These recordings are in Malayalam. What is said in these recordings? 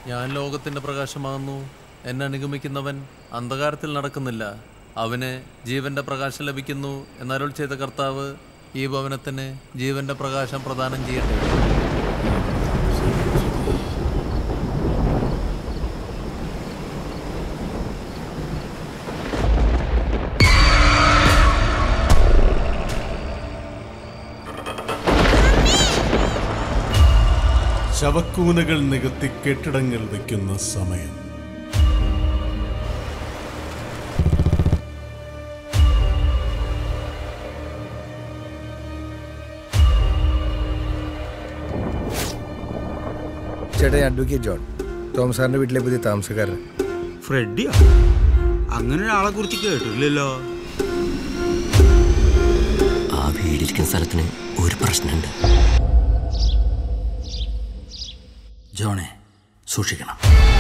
ഞാൻ ലോകത്തിന്റെ പ്രകാശമാകുന്നു എന്നെ അനുഗമിക്കുന്നവൻ അന്ധകാരത്തിൽ നടക്കുന്നില്ല അവന് ജീവന്റെ പ്രകാശം ലഭിക്കുന്നു എന്നരുൾ ചെയ്ത കർത്താവ് ഈ ഭവനത്തിന് ജീവന്റെ പ്രകാശം പ്രദാനം ചെയ്യട്ടെ ശവക്കൂനകൾ നികത്തി കെട്ടിടങ്ങൾ വയ്ക്കുന്ന സമയം ചേട്ടാ ഞാൻ അഡ്വക്കേറ്റ് ജോൺ തോമസ് സാറിന്റെ വീട്ടിലെ പുതിയ താമസക്കാരൻ ഫ്രെഡിയോ അങ്ങനെ ഒരാളെ കുറിച്ച് കേട്ടില്ലല്ലോ ആ വീടിരിക്കുന്ന സ്ഥലത്തിന് ഒരു പ്രശ്നമുണ്ട് ജോണെ സൂക്ഷിക്കണം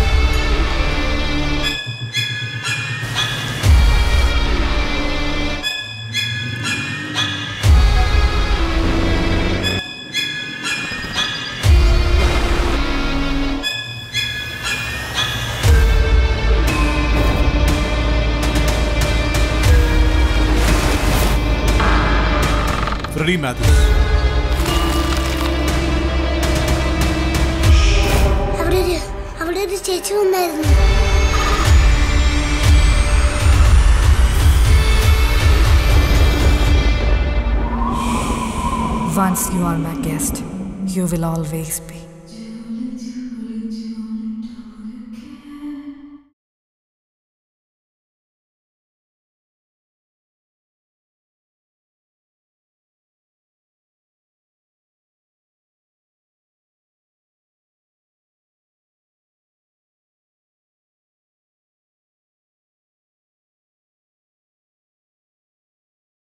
ഫ്രെഡി മാത്യൂസ് അവിടെ ഒരു അവിടെ ഒരു ചേച്ചി വന്നായിരുന്നു Once you are my guest, you will always be.